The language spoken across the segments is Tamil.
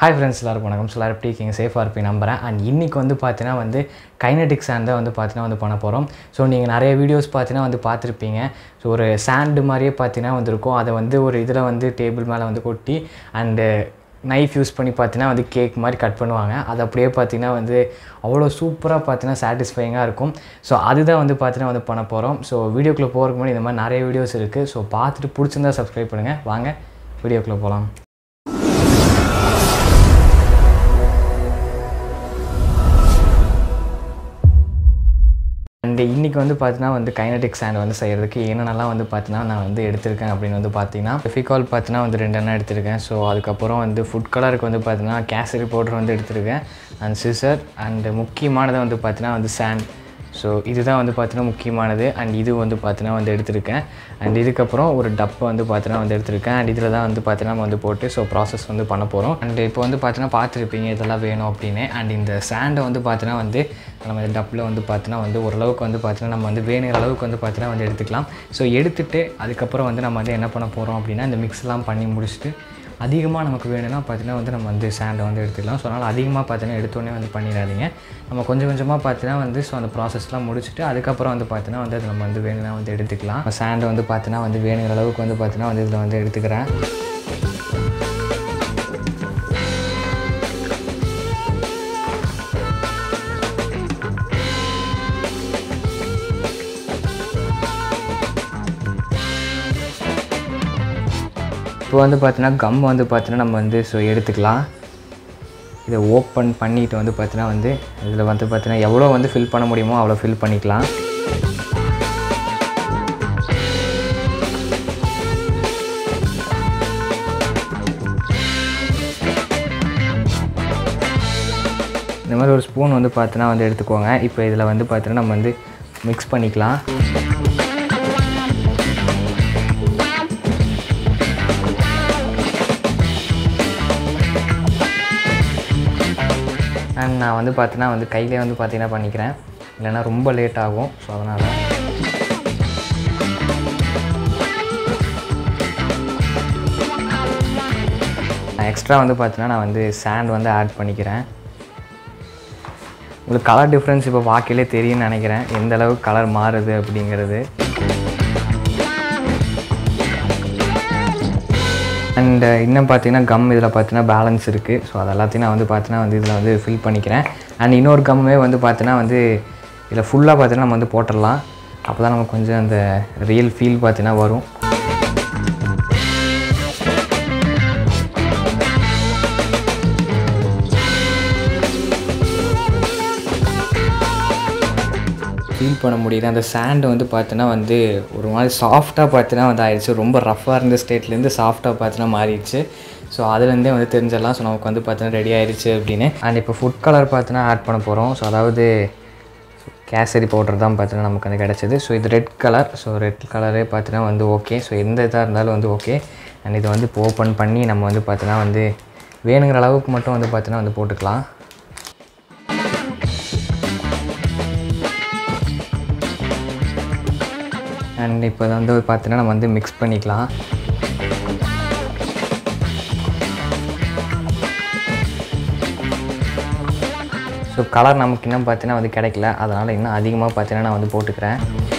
ஹாய் ஃப்ரெண்ட்ஸ் எல்லாருக்கும் வணக்கம் ஸோ எல்லாரும் எப்படி இருக்கீங்க சேஃபாக இருப்பீங்க நம்புறேன் அண்ட் இன்றைக்கி வந்து பார்த்தீங்கன்னா வந்து கைனடிக் சாண்ட் தான் வந்து பார்த்தீங்கன்னா வந்து பண்ண போகிறோம் ஸோ நீங்கள் நிறைய வீடியோஸ் பார்த்தீங்கன்னா வந்து பார்த்துருப்பீங்க ஸோ ஒரு சாண்டு மாதிரியே பார்த்தீங்கன்னா வந்திருக்கும் அதை வந்து ஒரு இதில் வந்து டேபிள் மேலே வந்து கொட்டி அண்டு நைஃப் யூஸ் பண்ணி பார்த்தீங்கன்னா வந்து கேக் மாதிரி கட் பண்ணுவாங்க அது அப்படியே பார்த்தீங்கன்னா வந்து அவ்வளோ சூப்பராக பார்த்தீங்கன்னா சாட்டிஸ்ஃபைங்காக இருக்கும் ஸோ அதுதான் வந்து பார்த்தீங்கன்னா வந்து பண்ண போகிறோம் ஸோ வீடியோக்குள்ளே போகிறதுக்கு முன்னாடி இந்த மாதிரி நிறைய வீடியோஸ் இருக்குது ஸோ பார்த்துட்டு பிடிச்சிருந்தா சப்ஸ்கிரைப் பண்ணுங்கள் வாங்க வீடியோக்குள்ளே போகலாம் அண்ட் இன்றைக்கி வந்து பார்த்தீங்கன்னா வந்து கைனடிக் சாண்ட் வந்து செய்கிறதுக்கு என்னென்னலாம் வந்து பார்த்தீங்கன்னா நான் வந்து எடுத்திருக்கேன் அப்படின்னு வந்து பார்த்தீங்கன்னா ஃபெஃபிகால் பார்த்தீங்கன்னா வந்து ரெண்டு எண்ணெய் எடுத்திருக்கேன் ஸோ அதுக்கப்புறம் வந்து ஃபுட் கலருக்கு வந்து பார்த்தீங்கன்னா கேசரி பவுடர் வந்து எடுத்திருக்கேன் அண்ட் சிசர் அண்ட் முக்கியமானது வந்து பார்த்தீங்கன்னா வந்து சாண்ட் ஸோ இதுதான் வந்து பார்த்தீங்கன்னா முக்கியமானது அண்ட் இது வந்து பார்த்தீங்கன்னா வந்து எடுத்திருக்கேன் அண்ட் இதுக்கப்புறம் ஒரு டப்பை வந்து பார்த்தீங்கன்னா வந்து எடுத்திருக்கேன் அண்ட் இதில் தான் வந்து பார்த்தீங்கன்னா நம்ம வந்து போட்டு ஸோ ப்ராசஸ் வந்து பண்ண போகிறோம் அண்ட் இப்போ வந்து பார்த்தீங்கன்னா பார்த்துருப்பீங்க இதெல்லாம் வேணும் அப்படின்னு அண்ட் இந்த சாண்டை வந்து பார்த்தீங்கன்னா வந்து நம்ம இந்த டப்பில் வந்து பார்த்தீங்கன்னா வந்து ஓரளவுக்கு வந்து பார்த்தீங்கன்னா நம்ம வந்து வேணுங்கிற அளவுக்கு வந்து பார்த்தீங்கன்னா வந்து எடுத்துக்கலாம் ஸோ எடுத்துகிட்டு அதுக்கப்புறம் வந்து நம்ம வந்து என்ன பண்ண போகிறோம் அப்படின்னா இந்த மிக்ஸ்லாம் பண்ணி முடிச்சுட்டு அதிகமாக நமக்கு வேணும்னா பார்த்தீங்கன்னா வந்து நம்ம வந்து சாண்டை வந்து எடுத்துக்கலாம் ஸோ அதனால் அதிகமாக பார்த்தீங்கன்னா எடுத்தோடனே வந்து பண்ணிடாதீங்க நம்ம கொஞ்சம் கொஞ்சமாக பார்த்தீங்கன்னா வந்து ஸோ அந்த ப்ராசஸ்லாம் முடிச்சுட்டு அதுக்கப்புறம் வந்து பார்த்தீங்கன்னா வந்து அது நம்ம வந்து வேணும்னா வந்து எடுத்துக்கலாம் சாண்டை வந்து பார்த்தீங்கன்னா வந்து வேணுங்கிற அளவுக்கு வந்து பார்த்தீங்கன்னா வந்து இதில் வந்து எடுத்துக்கிறேன் இப்போ வந்து பார்த்தீங்கன்னா கம் வந்து பார்த்தீங்கன்னா நம்ம வந்து ஸோ எடுத்துக்கலாம் இதை ஓப்பன் பண்ணிட்டு வந்து பார்த்தீங்கன்னா வந்து இதில் வந்து பார்த்தீங்கன்னா எவ்வளோ வந்து ஃபில் பண்ண முடியுமோ அவ்வளோ ஃபில் பண்ணிக்கலாம் இந்த மாதிரி ஒரு ஸ்பூன் வந்து பார்த்தீங்கன்னா வந்து எடுத்துக்கோங்க இப்போ இதில் வந்து பார்த்தீங்கன்னா நம்ம வந்து மிக்ஸ் பண்ணிக்கலாம் அண்ட் நான் வந்து பார்த்தீங்கன்னா வந்து கையிலே வந்து பார்த்தீங்கன்னா பண்ணிக்கிறேன் இல்லைன்னா ரொம்ப லேட் ஆகும் ஸோ அதனால் எக்ஸ்ட்ரா வந்து பார்த்தீங்கன்னா நான் வந்து சாண்ட் வந்து ஆட் பண்ணிக்கிறேன் உங்களுக்கு கலர் டிஃப்ரென்ஸ் இப்போ பார்க்கலே தெரியும்னு நினைக்கிறேன் எந்த அளவுக்கு கலர் மாறுது அப்படிங்கிறது அண்ட் இன்னும் பார்த்தீங்கன்னா கம் இதில் பார்த்தீங்கன்னா பேலன்ஸ் இருக்குது ஸோ அது எல்லாத்தையும் நான் வந்து பார்த்தீங்கன்னா வந்து இதில் வந்து ஃபில் பண்ணிக்கிறேன் அண்ட் இன்னொரு கம்மே வந்து பார்த்தீங்கன்னா வந்து இதில் ஃபுல்லாக பார்த்தீங்கன்னா நம்ம வந்து போட்டுடலாம் அப்போ தான் நமக்கு கொஞ்சம் அந்த ரியல் ஃபீல் பார்த்தீங்கன்னா வரும் ஃபீல் பண்ண முடியுது அந்த சாண்டு வந்து பார்த்தீங்கன்னா வந்து ஒரு மாதிரி சாஃப்டாக பார்த்தீங்கன்னா வந்து ஆயிடுச்சு ரொம்ப ரஃப்பாக இருந்த ஸ்டேட்லேருந்து சாஃப்டாக பார்த்தீங்கன்னா மாறிடுச்சு ஸோ அதுலேருந்தே வந்து தெரிஞ்சிடலாம் ஸோ நமக்கு வந்து பார்த்தீங்கன்னா ரெடி ஆயிடுச்சு அப்படின்னு அண்ட் இப்போ ஃபுட் கலர் பார்த்தீங்கன்னா ஆட் பண்ண போகிறோம் ஸோ அதாவது கேசரி பவுடர் தான் பார்த்தீங்கன்னா நமக்கு வந்து கிடச்சிது ஸோ இது ரெட் கலர் ஸோ ரெட் கலரே பார்த்தீங்கன்னா வந்து ஓகே ஸோ எந்த இதாக இருந்தாலும் வந்து ஓகே அண்ட் இதை வந்து இப்போ ஓப்பன் பண்ணி நம்ம வந்து பார்த்தீங்கன்னா வந்து வேணுங்கிற அளவுக்கு மட்டும் வந்து பார்த்தீங்கன்னா வந்து போட்டுக்கலாம் அண்ட் இப்போ வந்து பார்த்தீங்கன்னா நம்ம வந்து மிக்ஸ் பண்ணிக்கலாம் ஸோ கலர் நமக்கு இன்னும் பார்த்தீங்கன்னா வந்து கிடைக்கல அதனால் இன்னும் அதிகமாக பார்த்தீங்கன்னா நான் வந்து போட்டுக்கிறேன்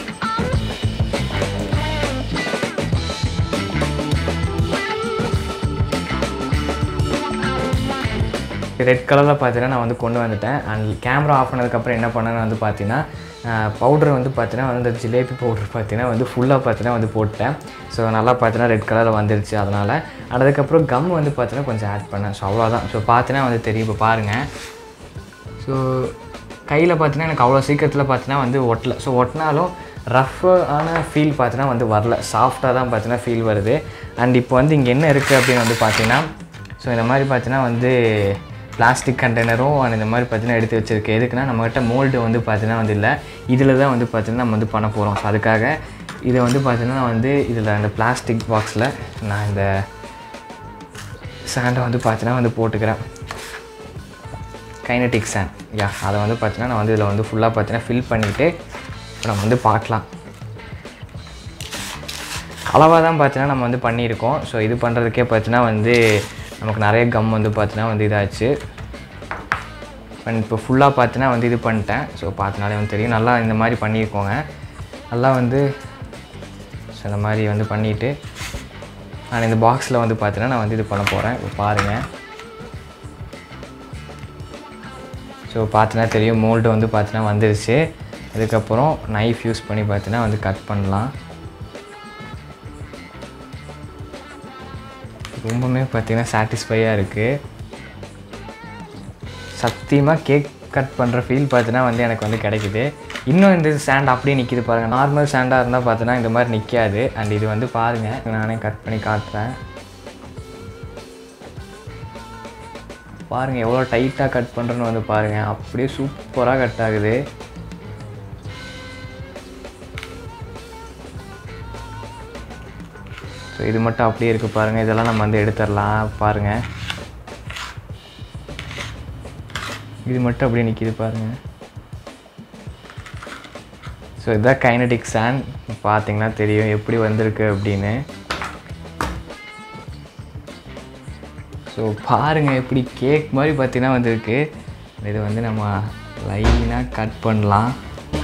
ரெட் கலரில் பார்த்தீங்கன்னா நான் வந்து கொண்டு வந்துட்டேன் அண்ட் கேமரா ஆஃப் பண்ணதுக்கப்புறம் என்ன பண்ணேன்னு வந்து பார்த்தீங்கன்னா பவுடர் வந்து பார்த்தீங்கன்னா வந்து இந்த ஜிலேபி பவுடர் பார்த்தீங்கன்னா வந்து ஃபுல்லாக பார்த்தீங்கன்னா வந்து போட்டேன் ஸோ நல்லா பார்த்தீங்கன்னா ரெட் கலரில் வந்துருச்சு அதனால் அதுக்கப்புறம் கம் வந்து பார்த்தீங்கன்னா கொஞ்சம் ஆட் பண்ணேன் ஸோ அவ்வளோதான் ஸோ பார்த்தீங்கன்னா வந்து தெரியும் இப்போ பாருங்கள் ஸோ கையில் பார்த்தீங்கன்னா எனக்கு அவ்வளோ சீக்கிரத்தில் பார்த்தீங்கன்னா வந்து ஒட்டலை ஸோ ஒட்டினாலும் ரஃப்பான ஃபீல் பார்த்தீங்கன்னா வந்து வரல சாஃப்டாக தான் பார்த்தீங்கன்னா ஃபீல் வருது அண்ட் இப்போ வந்து இங்கே என்ன இருக்குது அப்படின்னு வந்து பார்த்தீங்கன்னா ஸோ இந்த மாதிரி பார்த்தீங்கன்னா வந்து பிளாஸ்டிக் கண்டெய்னரும் அண்ட் இந்த மாதிரி பார்த்தீங்கன்னா எடுத்து வச்சுருக்கு எதுக்குன்னா நம்மகிட்ட மோல்டு வந்து பார்த்தீங்கன்னா வந்து இல்லை இதில் தான் வந்து பார்த்தீங்கன்னா நம்ம வந்து பண்ண போகிறோம் ஸோ அதுக்காக இதை வந்து பார்த்தீங்கன்னா நான் வந்து இதில் அந்த பிளாஸ்டிக் பாக்ஸில் நான் இந்த சாண்டை வந்து பார்த்தீங்கன்னா வந்து போட்டுக்கிறேன் கைனட்டிக் சாண்ட் யா அதை வந்து பார்த்தீங்கன்னா நான் வந்து இதில் வந்து ஃபுல்லாக பார்த்தீங்கன்னா ஃபில் பண்ணிவிட்டு நம்ம வந்து பார்க்கலாம் அளவாக தான் பார்த்தீங்கன்னா நம்ம வந்து பண்ணியிருக்கோம் ஸோ இது பண்ணுறதுக்கே பார்த்தீங்கன்னா வந்து நமக்கு நிறைய கம் வந்து பார்த்தீங்கன்னா வந்து இதாச்சு அண்ட் இப்போ ஃபுல்லாக பார்த்தினா வந்து இது பண்ணிட்டேன் ஸோ பார்த்தனாலே வந்து தெரியும் நல்லா இந்த மாதிரி பண்ணியிருக்கோங்க நல்லா வந்து ஸோ இந்த மாதிரி வந்து பண்ணிவிட்டு நான் இந்த பாக்ஸில் வந்து பார்த்தீங்கன்னா நான் வந்து இது பண்ண போகிறேன் இப்போ பாருங்கள் ஸோ பார்த்தீங்கன்னா தெரியும் மோல்டு வந்து பார்த்தீங்கன்னா வந்துருச்சு அதுக்கப்புறம் நைஃப் யூஸ் பண்ணி பார்த்தீங்கன்னா வந்து கட் பண்ணலாம் ரொம்பவுமே பார்த்தீங்கன்னா சாட்டிஸ்ஃபையாக இருக்குது சத்தியமாக கேக் கட் பண்ணுற ஃபீல் பார்த்தீங்கன்னா வந்து எனக்கு வந்து கிடைக்குது இன்னும் இந்த ஸ்டாண்ட் அப்படியே நிற்கிது பாருங்கள் நார்மல் ஸ்டாண்டாக இருந்தால் பார்த்தீங்கன்னா இந்த மாதிரி நிற்காது அண்ட் இது வந்து பாருங்கள் நானே கட் பண்ணி காட்டுறேன் பாருங்கள் எவ்வளோ டைட்டாக கட் பண்ணுறேன்னு வந்து பாருங்கள் அப்படியே சூப்பராக கட் ஆகுது ஸோ இது மட்டும் அப்படியே இருக்குது பாருங்கள் இதெல்லாம் நம்ம வந்து எடுத்துடலாம் பாருங்கள் இது மட்டும் அப்படியே நிற்கிது பாருங்கள் ஸோ இதுதான் கைனடிக் சாண்ட் பார்த்தீங்கன்னா தெரியும் எப்படி வந்திருக்கு அப்படின்னு ஸோ பாருங்கள் எப்படி கேக் மாதிரி பார்த்தீங்கன்னா வந்திருக்கு இது வந்து நம்ம லைனாக கட் பண்ணலாம்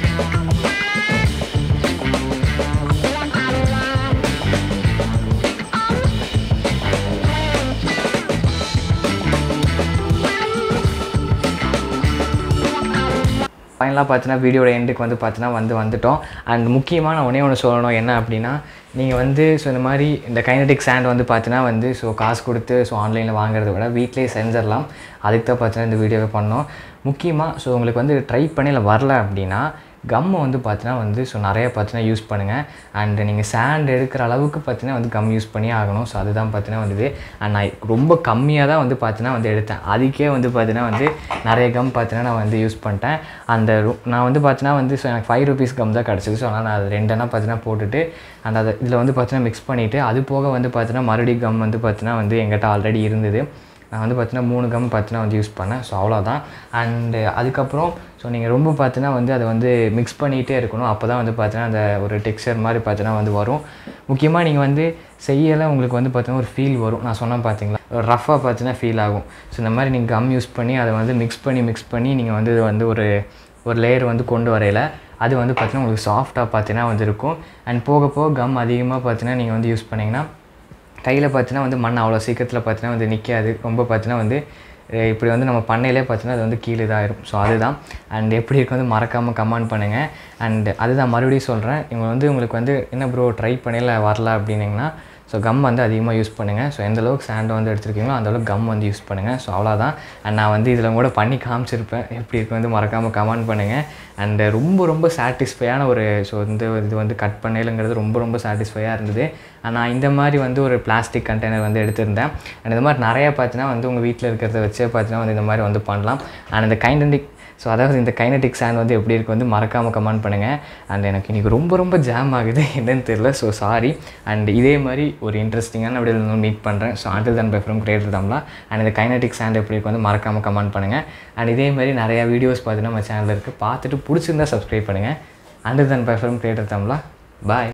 ஃபைனலாக பார்த்தீங்கன்னா வீடியோட எண்டுக்கு வந்து பார்த்தீங்கன்னா வந்து வந்துட்டோம் அண்ட் முக்கியமாக நான் ஒன்றே ஒன்று சொல்லணும் என்ன அப்படின்னா நீங்கள் வந்து ஸோ இந்த மாதிரி இந்த கைனடிக் சாண்ட் வந்து பார்த்தீங்கன்னா வந்து ஸோ காசு கொடுத்து ஸோ ஆன்லைனில் வாங்குறத விட வீட்டிலேயே செஞ்சிடலாம் அதுக்கு தான் பார்த்தீங்கன்னா இந்த வீடியோவை பண்ணோம் முக்கியமாக ஸோ உங்களுக்கு வந்து ட்ரை பண்ணி இல்லை வரல அப்படின்னா கம்மை வந்து பார்த்தீங்கன்னா வந்து ஸோ நிறைய பார்த்தீங்கன்னா யூஸ் பண்ணுங்கள் அண்ட் நீங்கள் சாண்ட் எடுக்கிற அளவுக்கு பார்த்தீங்கன்னா வந்து கம் யூஸ் பண்ணி ஆகணும் ஸோ அதுதான் பார்த்தீங்கன்னா வந்தது அண்ட் நான் ரொம்ப கம்மியாக தான் வந்து பார்த்தீங்கன்னா வந்து எடுத்தேன் அதுக்கே வந்து பார்த்தீங்கன்னா வந்து நிறைய கம் பார்த்தீங்கன்னா நான் வந்து யூஸ் பண்ணிட்டேன் அந்த ரு- நான் வந்து பார்த்தீங்கன்னா வந்து ஸோ எனக்கு ஃபைவ் ருபீஸ் கம் தான் கிடச்சிது ஸோ அதனால் நான் அது ரெண்டெண்ணா பார்த்தீங்கன்னா போட்டுட்டு அந்த அதை இதில் வந்து பார்த்தீங்கன்னா மிக்ஸ் பண்ணிவிட்டு அது போக வந்து பார்த்தீங்கன்னா மறுபடியும் கம் வந்து பார்த்தீங்கன்னா வந்து எங்கிட்ட ஆல்ரெடி இருந்தது நான் வந்து பார்த்தீங்கன்னா மூணு கம் பார்த்தீங்கன்னா வந்து யூஸ் பண்ணேன் ஸோ அவ்வளோதான் அண்டு அதுக்கப்புறம் ஸோ நீங்கள் ரொம்ப பார்த்தீங்கன்னா வந்து அதை வந்து மிக்ஸ் பண்ணிகிட்டே இருக்கணும் அப்போ தான் வந்து பார்த்தீங்கன்னா அந்த ஒரு டெக்ஸ்சர் மாதிரி பார்த்தீங்கன்னா வந்து வரும் முக்கியமாக நீங்கள் வந்து செய்யலை உங்களுக்கு வந்து பார்த்தீங்கன்னா ஒரு ஃபீல் வரும் நான் சொன்னேன் பார்த்தீங்களா ரஃபாக பார்த்தீங்கன்னா ஃபீல் ஆகும் ஸோ இந்த மாதிரி நீங்கள் கம் யூஸ் பண்ணி அதை வந்து மிக்ஸ் பண்ணி மிக்ஸ் பண்ணி நீங்கள் வந்து இதை வந்து ஒரு ஒரு லேயர் வந்து கொண்டு வரையில அது வந்து பார்த்தீங்கன்னா உங்களுக்கு சாஃப்டாக பார்த்தீங்கன்னா வந்து இருக்கும் அண்ட் போக போக கம் அதிகமாக பார்த்தீங்கன்னா நீங்கள் வந்து யூஸ் பண்ணிங்கன்னா கையில் பார்த்தீங்கன்னா வந்து மண் அவ்வளோ சீக்கிரத்தில் பார்த்தீங்கன்னா வந்து நிற்காது ரொம்ப பார்த்தீங்கன்னா வந்து அஹ் இப்படி வந்து நம்ம பண்ணையிலே பார்த்தீங்கன்னா அது வந்து கீழே இதாகிடும் ஸோ அதுதான் அண்ட் எப்படி இருக்கு வந்து மறக்காமல் கமெண்ட் பண்ணுங்கள் அண்ட் அதுதான் மறுபடியும் சொல்கிறேன் இவங்க வந்து உங்களுக்கு வந்து என்ன ப்ரோ ட்ரை பண்ணல வரல அப்படின்னீங்கன்னா ஸோ கம் வந்து அதிகமாக யூஸ் பண்ணுங்கள் ஸோ எந்த அளவுக்கு சாண்ட் வந்து எடுத்துருக்கீங்களோ அந்த அளவுக்கு கம் வந்து யூஸ் பண்ணுங்கள் ஸோ அவ்வளோதான் அண்ட் நான் வந்து இதில் கூட பண்ணி காமிச்சிருப்பேன் எப்படி இருக்கு வந்து மறக்காமல் கமெண்ட் பண்ணுங்கள் அண்டு ரொம்ப ரொம்ப சாட்டிஸ்ஃபையான ஒரு ஸோ இந்த இது வந்து கட் பண்ணலுங்கிறது ரொம்ப ரொம்ப சாட்டிஸ்ஃபையாக இருந்தது And நான் இந்த மாதிரி வந்து ஒரு பிளாஸ்டிக் கண்டெய்னர் வந்து எடுத்திருந்தேன் அண்ட் இந்த மாதிரி நிறையா பார்த்தீங்கன்னா வந்து உங்கள் வீட்டில் இருக்கிறத வச்சே பார்த்தீங்கன்னா வந்து இந்த மாதிரி வந்து பண்ணலாம் அண்ட் இந்த கைண்டண்டிக் ஸோ அதாவது இந்த கைனடிக் சாண்ட் வந்து எப்படி இருக்கு வந்து மறக்காமல் கமெண்ட் பண்ணுங்கள் அண்ட் எனக்கு இன்றைக்கி ரொம்ப ரொம்ப ஜாம் ஆகுது என்னன்னு தெரியல ஸோ சாரி அண்ட் இதே மாதிரி ஒரு இன்ட்ரெஸ்டிங்கான வீடியோ வந்து மீட் பண்ணுறேன் so until then bye from creator தம்லாம் அண்ட் இந்த கைனடிக் சாண்ட் எப்படி இருக்கு வந்து மறக்காமல் கமெண்ட் பண்ணுங்கள் அண்ட் இதே மாதிரி நிறையா வீடியோஸ் பார்த்தீங்கன்னா நம்ம சேனலில் இருக்குது பார்த்துட்டு பிடிச்சிருந்தா சப்ஸ்கிரைப் பண்ணுங்கள் until then bye from creator தம்லாம் பாய்